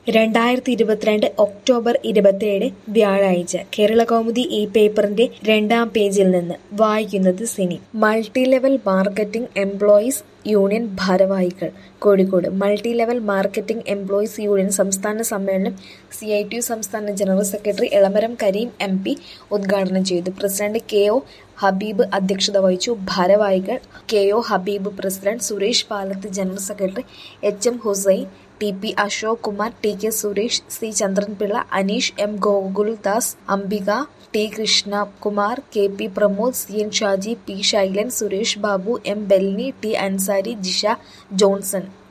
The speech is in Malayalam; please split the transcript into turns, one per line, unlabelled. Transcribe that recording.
രണ്ടായിരത്തി ഇരുപത്തിരണ്ട് ഒക്ടോബർ ഇരുപത്തിയേഴ് വ്യാഴാഴ്ച കേരളകൗമുദി ഈ പേപ്പറിന്റെ രണ്ടാം പേജിൽ നിന്ന് വായിക്കുന്നത് Sini multi level marketing employees union ഭാരവാഹികൾ Kozhikode multi level marketing employees union സംസ്ഥാന സമ്മേളനം സി ഐ ടി യു സംസ്ഥാന general secretary Elamaram Kareem M P ഉദ്ഘാടനം ചെയ്തു പ്രസിഡന്റ് കെ ഒ ഹബീബ് അധ്യക്ഷത വഹിച്ചു ഭാരവാഹികൾ K O Habeeb president Suresh Palath general secretary H M Hussain T P Ashok Kumar T K Suresh C Chandranpillai Aneesh M Gokuldas Ambika T Krishnakumar K P Pramod C N Shaji P Shailan Suresh Babu M Belni T Ansari Jisha Johnson